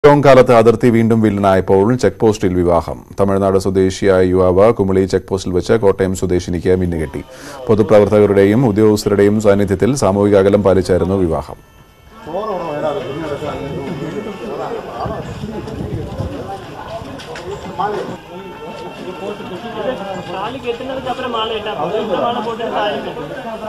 Lockdown കാലത്ത് അതിർത്തി വീണ്ടും വില്ലനായപ്പോൾ ചെക്ക് പോസ്റ്റിൽ വിവാഹം തമിഴ്നാട് സ്വദേശിയായ യുവാവ് കുമളി ചെക്ക് പോസ്റ്റിൽ വെച്ച് കോട്ടയം സ്വദേശിനിക്ക് മിന്നുകെട്ടി പൊതുപ്രവർത്തകരുടെയും ഉദ്യോഗസ്ഥരുടെയും സാന്നിധ്യത്തിൽ സാമൂഹിക അകലം പാലിച്ചായിരുന്നു വിവാഹം தாலி கெட்டினதுக்கு அப்புறம் மாலை இட்டா போதும். இந்த மாலை போட்டு தாலி கட்டு.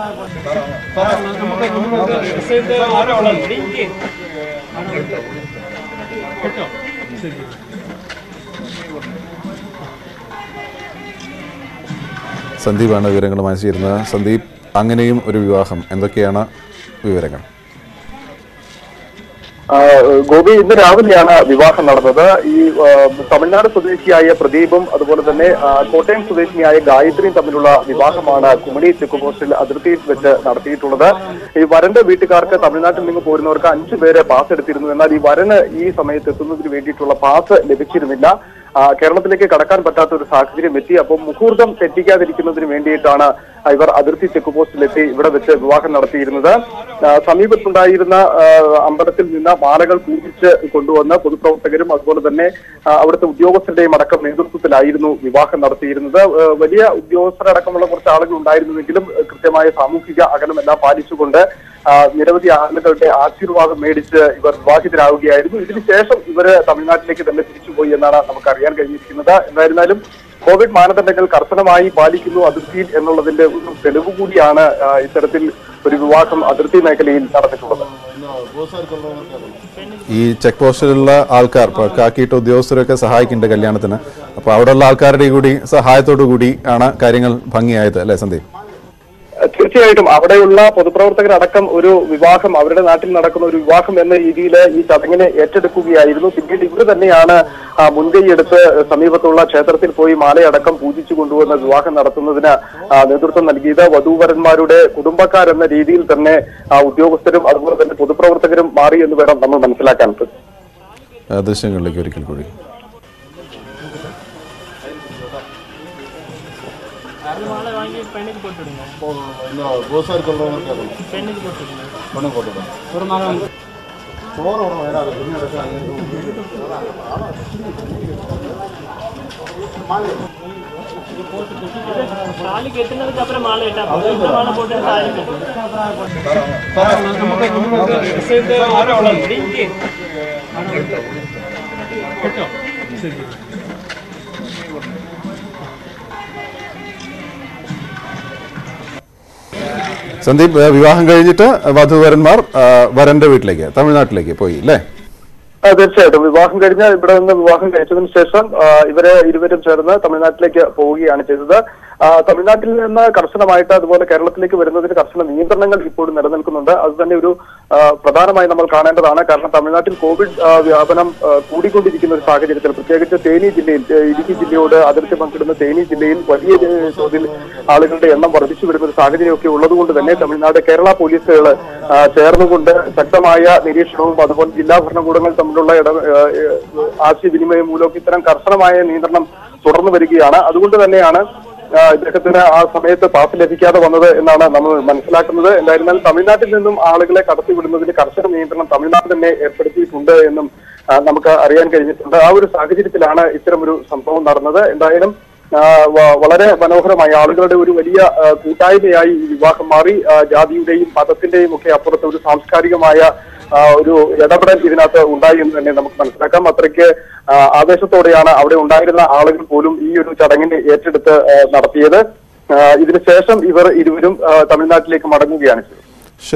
സന്ദീപാണ് വിവരങ്ങളുമായി ചേരുന്നത് സന്ദീപ് അങ്ങനെയും ഒരു വിവാഹം എന്തൊക്കെയാണ് വിവരങ്ങൾ ആ, ഗോപി ഇന്ന് രാവിലെയാണ് വിവാഹം നടന്നത് ഈ ആ, തമിഴ്നാട് സ്വദേശിയായ പ്രദീപും അതുപോലെ തന്നെ ആ, കോട്ടയം സ്വദേശിനിയായ ഗായത്രിയും തമ്മിലുള്ള വിവാഹമാണ് കുമളി ചെക്ക് പോസ്റ്റിൽ അതിർത്തിയിൽ വെച്ച് നടത്തിയിട്ടുള്ളത് ഈ വരന്റെ വീട്ടുകാർക്ക് തമിഴ്നാട്ടിൽ നിന്ന് പോരുന്നവർക്ക് അഞ്ചു പേര് പാസ് എടുത്തിരുന്നു എന്നാൽ ഈ വരന് ഈ സമയത്ത് എത്തുന്നതിന് വേണ്ടിയിട്ടുള്ള പാസ് ലഭിച്ചിരുന്നില്ല ആ, കേരളത്തിലേക്ക് കടക്കാൻ പറ്റാത്ത ഒരു സാഹചര്യം എത്തി അപ്പോൾ മുഹൂർത്തം തെറ്റിക്കാതിരിക്കുന്നതിന് വേണ്ടിയിട്ടാണ് ഇവർ അതിർത്തി ചെക്ക് പോസ്റ്റിലെത്തി ഇവിടെ വെച്ച് വിവാഹം നടത്തിയിരുന്നത് ആ, സമീപത്തുണ്ടായിരുന്ന ആ, അമ്പലത്തിൽ നിന്ന് മാലകൾ പൂജിച്ച് കൊണ്ടുവന്ന പൊതുപ്രവർത്തകരും അതുപോലെ തന്നെ ആ, അവിടുത്തെ ഉദ്യോഗസ്ഥരുടെയും അടക്കം നേതൃത്വത്തിലായിരുന്നു വിവാഹം നടത്തിയിരുന്നത് ആ, വലിയ ഉദ്യോഗസ്ഥരടക്കമുള്ള കുറച്ച് ആളുകൾ ഉണ്ടായിരുന്നുവെങ്കിലും ആ, കൃത്യമായ സാമൂഹിക അകലമെല്ലാം പാലിച്ചുകൊണ്ട് ആ, നിരവധി ആളുകളുടെ ആശീർവാദം മേടിച്ച് ഇവർ വിവാഹിതരാകുകയായിരുന്നു ഇതിനുശേഷം ഇവര് തമിഴ്നാട്ടിലേക്ക് തന്നെ തിരിച്ചുപോയി എന്നാണ് നമുക്ക് അറിയാൻ കഴിഞ്ഞിരിക്കുന്നത് എന്തായിരുന്നാലും കോവിഡ് മാനദണ്ഡങ്ങൾ കർശനമായി പാലിക്കുന്നു അതിർത്തിയിൽ എന്നുള്ളതിന്റെ ഒരു തെളിവ് കൂടിയാണ് ആ, ഇത്തരത്തിൽ ഒരു വിവാഹം അതിർത്തി മേഖലയിൽ നടന്നിട്ടുള്ളത് ഈ ചെക്ക് പോസ്റ്റിലുള്ള ആൾക്കാർ ഇപ്പോൾ കാക്കിയിട്ട് ഉദ്യോഗസ്ഥരൊക്കെ സഹായിക്കുന്നുണ്ട് കല്യാണത്തിന് അപ്പോൾ അവിടെയുള്ള ആൾക്കാരുടെ കൂടി സഹായത്തോടു കൂടി ആണ് കാര്യങ്ങൾ ഭംഗിയായത് അല്ലേ സന്ദീപ് തീർച്ചയായിട്ടും അവിടെയുള്ള പൊതുപ്രവർത്തകരടക്കം ഒരു വിവാഹം അവരുടെ നാട്ടിൽ നടക്കുന്ന ഒരു വിവാഹം എന്ന രീതിയിൽ ഈ ചടങ്ങിനെ ഏറ്റെടുക്കുകയായിരുന്നു പിന്നീട് ഇവർ തന്നെയാണ് ആ, മുൻകൈയെടുത്ത് സമീപത്തുള്ള ക്ഷേത്രത്തിൽ പോയി മാലയടക്കം പൂജിച്ചു കൊണ്ടുവന്ന വിവാഹം നടത്തുന്നതിന് ആ, നേതൃത്വം നൽകിയത് വധൂവരന്മാരുടെ കുടുംബക്കാരെന്ന രീതിയിൽ തന്നെ ആ, ഉദ്യോഗസ്ഥരും അതുപോലെ തന്നെ പൊതുപ്രവർത്തകരും മാറി എന്ന് വേണം നമ്മൾ മനസ്സിലാക്കാൻ ആ, ദൃശ്യങ്ങളിലേക്ക് ഒരിക്കൽ കൂടി அது மாலை வாங்கி பெண்ணுக்கு போட்டுடுங்க இந்த கோசாரி சொல்றவங்க கேட்கணும் பெண்ணுக்கு போட்டுடுங்க பண்ண போட்டுவிடும் ஒரு மாலை வாங்கி போற விடும் ஏன்னா அது துணி எடுத்து அங்கே தாலி கெட்டினதுக்கு அப்புறம் மாலை இட்டா போதும். இந்த மாலை போட்டு தாலி கட்டு. സന്ദീപ് ഏ, വിവാഹം കഴിഞ്ഞിട്ട് വധുവരന്മാർ ആ, വരന്റെ വീട്ടിലേക്ക് തമിഴ്നാട്ടിലേക്ക് പോയി അല്ലേ ആ, തീർച്ചയായിട്ടും വിവാഹം കഴിഞ്ഞ് ഇവിടെ നിന്ന് വിവാഹം കഴിച്ചതിന് ശേഷം ആ, ഇവര് ഇരുവരും ചേർന്ന് തമിഴ്നാട്ടിലേക്ക് പോവുകയാണ് ചെയ്തത് ആ, തമിഴ്നാട്ടിൽ നിന്ന് കർശനമായിട്ട് അതുപോലെ കേരളത്തിലേക്ക് വരുന്നതിന് കർശന നിയന്ത്രണങ്ങൾ ഇപ്പോഴും നിലനിൽക്കുന്നുണ്ട് അത് തന്നെ ഒരു ആ, പ്രധാനമായി നമ്മൾ കാണേണ്ടതാണ് കാരണം തമിഴ്നാട്ടിൽ കോവിഡ് ആ, വ്യാപനം ആ, കൂടിക്കൊണ്ടിരിക്കുന്ന ഒരു സാഹചര്യത്തിൽ പ്രത്യേകിച്ച് തേനി ജില്ലയിൽ ഏ, ഇടുക്കി ജില്ലയോട് അതിർത്തി പങ്കിടുന്ന തേനി ജില്ലയിൽ വലിയ ഏ, തോതിൽ ആളുകളുടെ എണ്ണം വർദ്ധിച്ചു വരുന്ന ഒരു സാഹചര്യമൊക്കെ ഉള്ളതുകൊണ്ട് തന്നെ തമിഴ്നാട് കേരള പോലീസുകൾ ആ, ചേർന്നുകൊണ്ട് ശക്തമായ നിരീക്ഷണവും അതുപോലെ ജില്ലാ ഭരണകൂടങ്ങൾ തമ്മിലുള്ള ഇട ആ, ആ, ആശയവിനിമയം മൂലമൊക്കെ ഇത്തരം കർശനമായ നിയന്ത്രണം തുടർന്നു വരികയാണ് അതുകൊണ്ട് തന്നെയാണ് ആ, ഇദ്ദേഹത്തിന് ആ സമയത്ത് പാസ് ലഭിക്കാതെ വന്നത് എന്നാണ് നമ്മൾ മനസ്സിലാക്കുന്നത് എന്തായിരുന്നാലും തമിഴ്നാട്ടിൽ നിന്നും ആളുകളെ കടത്തിവിടുന്നതിന് കർശന നിയന്ത്രണം തമിഴ്നാട് തന്നെ ഏർപ്പെടുത്തിയിട്ടുണ്ട് എന്നും ആ, നമുക്ക് അറിയാൻ കഴിഞ്ഞിട്ടുണ്ട് ആ ഒരു സാഹചര്യത്തിലാണ് ഇത്തരമൊരു സംഭവം നടന്നത് എന്തായാലും ആ, വ- വളരെ മനോഹരമായി ആളുകളുടെ ഒരു വലിയ ആ, കൂട്ടായ്മയായി ഈ വിവാഹം മാറി ആ, ജാതിയുടെയും മതത്തിന്റെയും ഒക്കെ അപ്പുറത്ത് ഒരു സാംസ്കാരികമായ ആ, ഒരു ഇടപെടൽ ഇതിനകത്ത് ഉണ്ടായി എന്ന് തന്നെ നമുക്ക് മനസ്സിലാക്കാം അത്രയ്ക്ക് ആ, ആവേശത്തോടെയാണ് അവിടെ ഉണ്ടായിരുന്ന ആളുകൾ പോലും ഈ ഒരു ചടങ്ങിനെ ഏറ്റെടുത്ത് ആ, നടത്തിയത് ആ, ഇതിനുശേഷം ഇവർ ഇരുവരും ആ, തമിഴ്നാട്ടിലേക്ക് മടങ്ങുകയാണ് ചെയ്തത്